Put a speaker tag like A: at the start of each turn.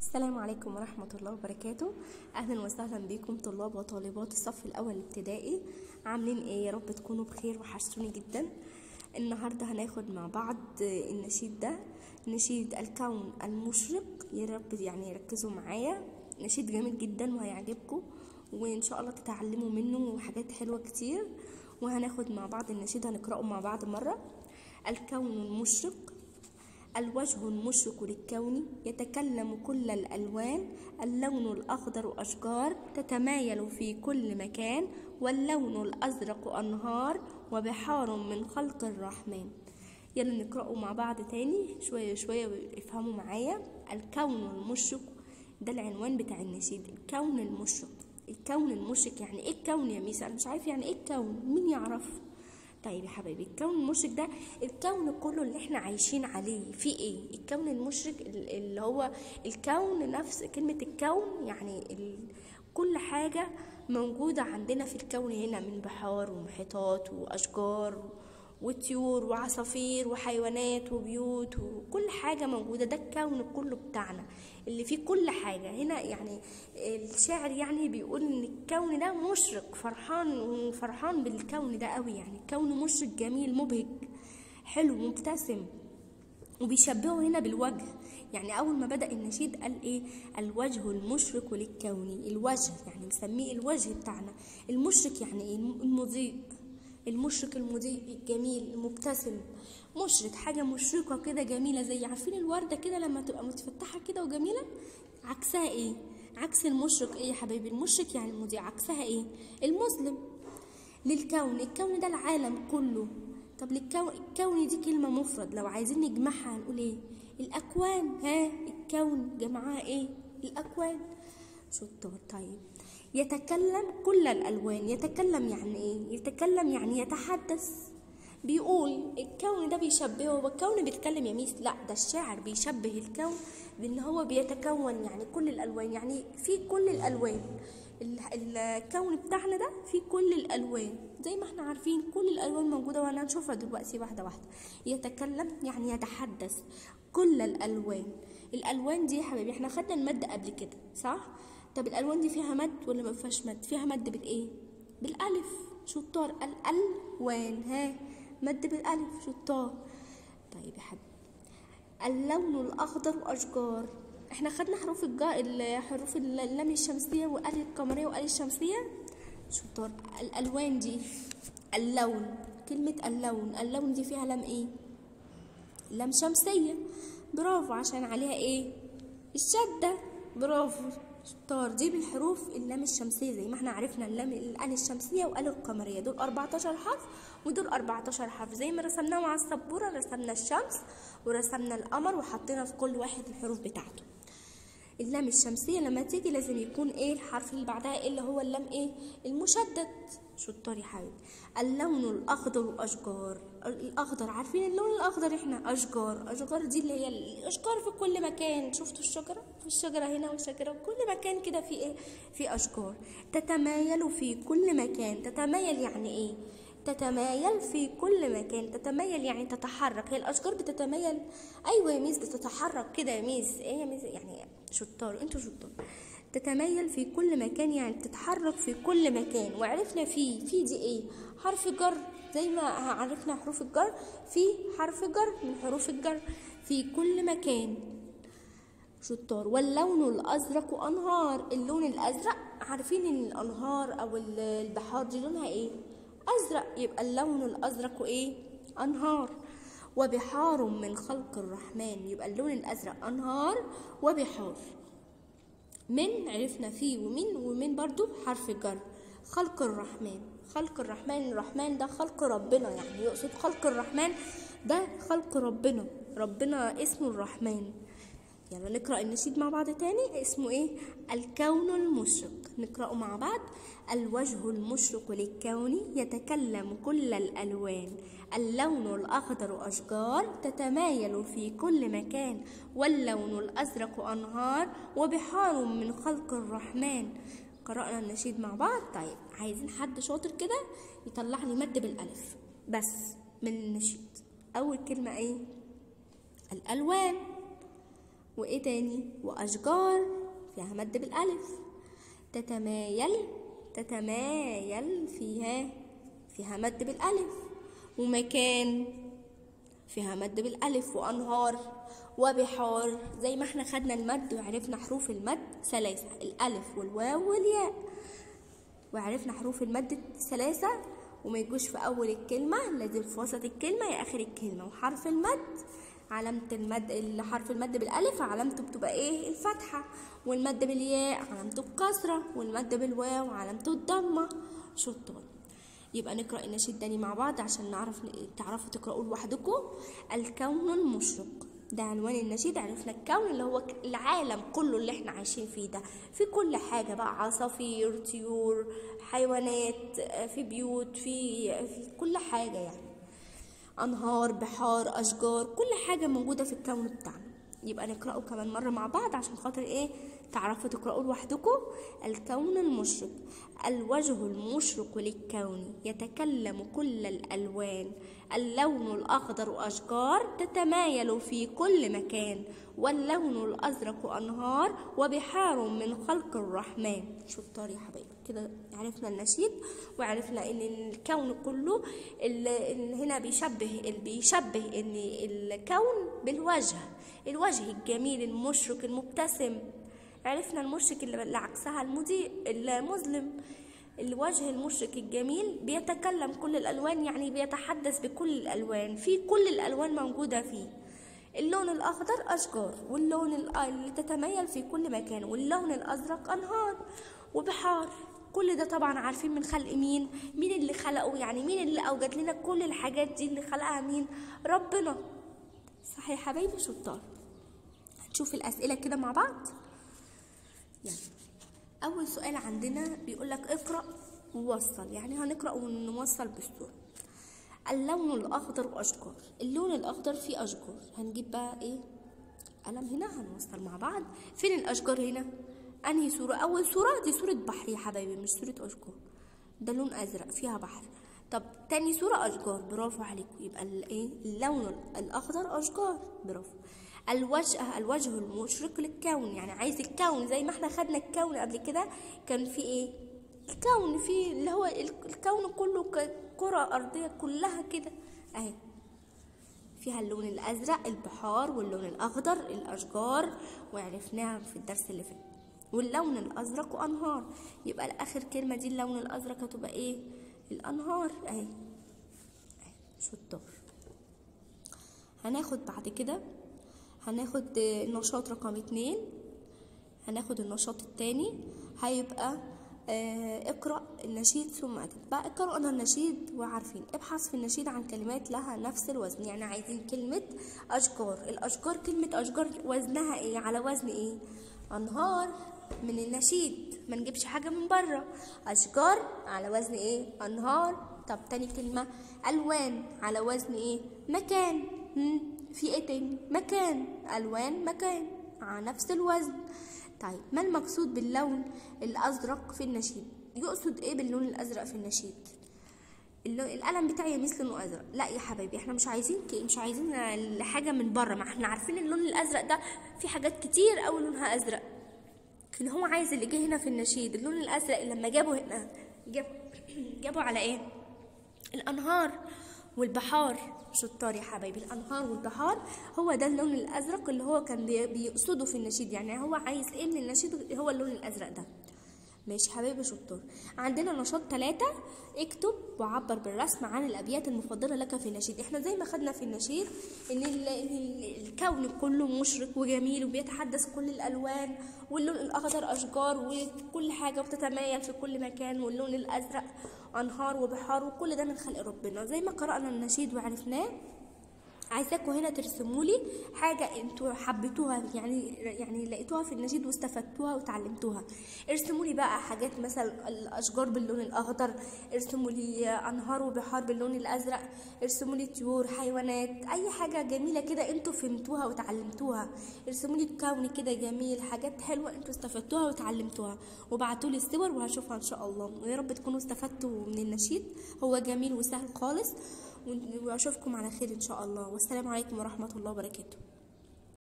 A: السلام عليكم ورحمة الله وبركاته أهلا وسهلا بكم طلاب وطالبات الصف الأول الابتدائي عاملين إيه يا رب تكونوا بخير وحشتوني جدا النهاردة هناخد مع بعض النشيد ده نشيد الكون المشرق يا رب يعني يركزوا معايا نشيد جميل جدا وهيعجبكم وإن شاء الله تتعلموا منه حاجات حلوة كتير وهناخد مع بعض النشيد هنقرأه مع بعض مرة الكون المشرق الوجه المشرق للكون يتكلم كل الألوان اللون الأخضر أشجار تتمايل في كل مكان واللون الأزرق أنهار وبحار من خلق الرحمن يلا نقرأه مع بعض تاني شوية شوية افهموا معايا الكون المشرق ده العنوان بتاع النشيد الكون المشرق الكون المشرق يعني ايه الكون يا ميس انا مش عارف يعني ايه الكون مين يعرف طيب يا حبايبي الكون المشرق ده الكون كله اللي احنا عايشين عليه في ايه الكون المشرق اللي هو الكون نفس كلمة الكون يعني ال... كل حاجة موجودة عندنا في الكون هنا من بحار ومحيطات وأشجار وطيور وعصافير وحيوانات وبيوت وكل حاجة موجودة ده الكون كله بتاعنا اللي فيه كل حاجة هنا يعني الشاعر يعني بيقول ان الكون ده مشرق فرحان وفرحان بالكون ده قوي يعني الكون مشرق جميل مبهج حلو مبتسم وبيشبهه هنا بالوجه يعني اول ما بدا النشيد قال ايه الوجه المشرق للكون الوجه يعني مسميه الوجه بتاعنا المشرق يعني ايه المضيء المشرق المضيء الجميل المبتسم مشرق حاجة مشرقة كده جميلة زي عارفين الوردة كده لما تبقى متفتحة كده وجميلة عكسها ايه عكس المشرق ايه يا حبايبي المشرق يعني المضيء عكسها ايه المظلم للكون الكون ده العالم كله طب للكون الكون دي كلمة مفرد لو عايزين نجمعها هنقول ايه الأكوان ها الكون جمعها ايه الأكوان شطار طيب يتكلم كل الألوان يتكلم يعني إيه؟ يتكلم يعني يتحدث بيقول الكون ده بيشبهه والكون بيتكلم يا ميس لا ده الشاعر بيشبه الكون بان هو بيتكون يعني كل الالوان يعني في كل الالوان الكون بتاعنا ده في كل الالوان زي ما احنا عارفين كل الالوان موجوده وانا هنشوفها دلوقتي واحده واحده يتكلم يعني يتحدث كل الالوان الالوان دي يا حبايبي احنا خدنا المد قبل كده صح طب الالوان دي فيها مد ولا ما فيهاش مد فيها مد بالايه بالالف شطار الالوان ها مد بالالف شطار طيب يا حبيبي اللون الاخضر اشجار احنا خدنا حروف الجا حروف اللام الشمسيه وال القمريه وال الشمسيه شطار الالوان دي اللون كلمه اللون اللون دي فيها لام ايه لام شمسيه برافو عشان عليها ايه الشده برافو شطار دي بالحروف اللام الشمسيه زي ما احنا عرفنا اللام الال الشمسيه وال القمريه دول 14 حرف ودول 14 حرف زي ما رسمناهم على السبوره رسمنا الشمس ورسمنا القمر وحطينا في كل واحد الحروف بتاعته اللام الشمسيه لما تيجي لازم يكون ايه الحرف اللي بعدها اللي هو اللام ايه المشدد شطار يا حبيبي اللون الاخضر اشجار الاخضر عارفين اللون الاخضر احنا اشجار اشجار دي اللي هي الاشجار في كل مكان شفتوا الشجره في الشجره هنا والشجره في كل مكان كده في ايه في اشجار تتمايل في كل مكان تتمايل يعني ايه تتمايل في كل مكان تتمايل يعني تتحرك هي الاشجار بتتمايل ايوه يا ميس بتتحرك كده يا ميس ايه يا ميس يعني شطار انتوا شطار تتميل في كل مكان يعني تتحرك في كل مكان وعرفنا في في دي ايه حرف جر زي ما عرفنا حروف الجر في حرف جر من حروف الجر في كل مكان شطار واللون الازرق انهار اللون الازرق عارفين ان الانهار او البحار دي لونها ايه ازرق يبقى اللون الازرق ايه انهار وبحار من خلق الرحمن يبقى اللون الازرق انهار وبحار من عرفنا فيه ومن ومن برضو حرف جر خلق الرحمن خلق الرحمن الرحمن ده خلق ربنا يعني يقصد خلق الرحمن ده خلق ربنا ربنا اسمه الرحمن يلا نقرأ النشيد مع بعض تاني اسمه ايه الكون المشرق نقرأه مع بعض الوجه المشرق للكون يتكلم كل الألوان اللون الأخضر أشجار تتمايل في كل مكان واللون الأزرق أنهار وبحار من خلق الرحمن قرأنا النشيد مع بعض طيب عايزين حد شاطر كده يطلع لي مد بالألف بس من النشيد أول كلمة ايه الألوان وايه تاني واشجار فيها مد بالالف تتمايل تتمايل فيها فيها مد بالالف ومكان فيها مد بالالف وانهار وبحار زي ما احنا خدنا المد وعرفنا حروف المد ثلاثة الالف والواو والياء وعرفنا حروف المد الثلاثة وما يجوش في اول الكلمة لازم في وسط الكلمة يا اخر الكلمة وحرف المد علامة المد حرف المد بالألف علامته بتبقى إيه الفتحة والمد بالياء علامته الكسرة والمد بالواو علامته الضمة شطار يبقى نقرأ النشيد تاني مع بعض عشان نعرف تعرفوا تقرأوه لوحدكم الكون المشرق ده عنوان النشيد عرفنا الكون اللي هو العالم كله اللي احنا عايشين فيه ده في كل حاجة بقى عصافير طيور حيوانات في بيوت في, في كل حاجة يعني أنهار بحار أشجار كل حاجة موجودة في الكون بتاعنا يبقى نقرأه كمان مرة مع بعض عشان خاطر إيه تعرفوا تقرأوه لوحدكم الكون المشرق الوجه المشرق للكون يتكلم كل الألوان اللون الأخضر أشجار تتمايل في كل مكان واللون الأزرق أنهار وبحار من خلق الرحمن شطار يا حبايبي كده عرفنا النشيد وعرفنا ان الكون كله اللي هنا بيشبه بيشبه ان الكون بالوجه الوجه الجميل المشرق المبتسم عرفنا المشرق اللي عكسها المضيء المظلم الوجه المشرق الجميل بيتكلم كل الالوان يعني بيتحدث بكل الالوان في كل الالوان موجوده فيه اللون الاخضر اشجار واللون اللي تتميل في كل مكان واللون الازرق انهار وبحار كل ده طبعا عارفين من خلق مين مين اللي خلقه يعني مين اللي اوجد لنا كل الحاجات دي اللي خلقها مين ربنا صحيح يا حبايبي شطار هنشوف الاسئله كده مع بعض يعني اول سؤال عندنا بيقول لك اقرا ووصل يعني هنقرا ونوصل بالصوره اللون الاخضر اشجار اللون الاخضر فيه اشجار هنجيب بقى ايه قلم هنا هنوصل مع بعض فين الاشجار هنا انهي صورة اول صورة دي صورة بحر يا حبايبي مش صورة اشجار ده لون ازرق فيها بحر طب تاني صورة اشجار برافو عليكم يبقى الايه اللون الاخضر اشجار برافو الوجه الوجه المشرق للكون يعني عايز الكون زي ما احنا خدنا الكون قبل كده كان في ايه الكون في اللي هو الكون كله كرة أرضية كلها كده أهي فيها اللون الأزرق البحار واللون الأخضر الأشجار وعرفناها في الدرس اللي فات واللون الأزرق وأنهار يبقى آخر كلمة دي اللون الأزرق هتبقى إيه الأنهار أهي شطار هناخد بعد كده هناخد النشاط رقم اتنين هناخد النشاط التاني هيبقى آه اقرأ النشيد ثم أكتب بقى اقرأنا النشيد وعارفين ابحث في النشيد عن كلمات لها نفس الوزن يعني عايزين كلمة أشجار الأشجار كلمة أشجار وزنها إيه على وزن إيه أنهار من النشيد ما نجيبش حاجة من بره أشجار على وزن إيه أنهار طب تاني كلمة ألوان على وزن إيه مكان مم. في إيه تاني مكان ألوان مكان على نفس الوزن طيب ما المقصود باللون الازرق في النشيد يقصد ايه باللون الازرق في النشيد القلم بتاعي مثل لونه ازرق لا يا حبايبي احنا مش عايزين مش عايزين حاجه من بره ما احنا عارفين اللون الازرق ده في حاجات كتير قوي لونها ازرق لكن هو عايز اللي جه هنا في النشيد اللون الازرق لما جابه هنا جاب جابه على ايه الانهار والبحار شطار يا حبايبي الانهار والبحار هو ده اللون الازرق اللي هو كان بيقصده في النشيد يعني هو عايز ايه من النشيد هو اللون الازرق ده ماشي حبايبي شطار عندنا نشاط ثلاثة اكتب وعبر بالرسم عن الابيات المفضله لك في النشيد احنا زي ما خدنا في النشيد ان الكون كله مشرق وجميل وبيتحدث كل الالوان واللون الاخضر اشجار وكل حاجه بتتمايل في كل مكان واللون الازرق انهار وبحار وكل ده من خلق ربنا زي ما قرانا النشيد وعرفناه عايزاكم هنا ترسموا لي حاجه انتوا حبيتوها يعني يعني لقيتوها في النشيد واستفدتوها وتعلمتوها ارسموا لي بقى حاجات مثلا الاشجار باللون الاخضر ارسموا لي انهار وبحار باللون الازرق ارسموا لي طيور حيوانات اي حاجه جميله كده انتوا فهمتوها وتعلمتوها ارسموا لي الكون كده جميل حاجات حلوه انتوا استفدتوها وتعلمتوها وبعتوا لي الصور وهشوفها ان شاء الله ويا رب تكونوا استفدتوا من النشيد هو جميل وسهل خالص واشوفكم على خير ان شاء الله والسلام عليكم ورحمه الله وبركاته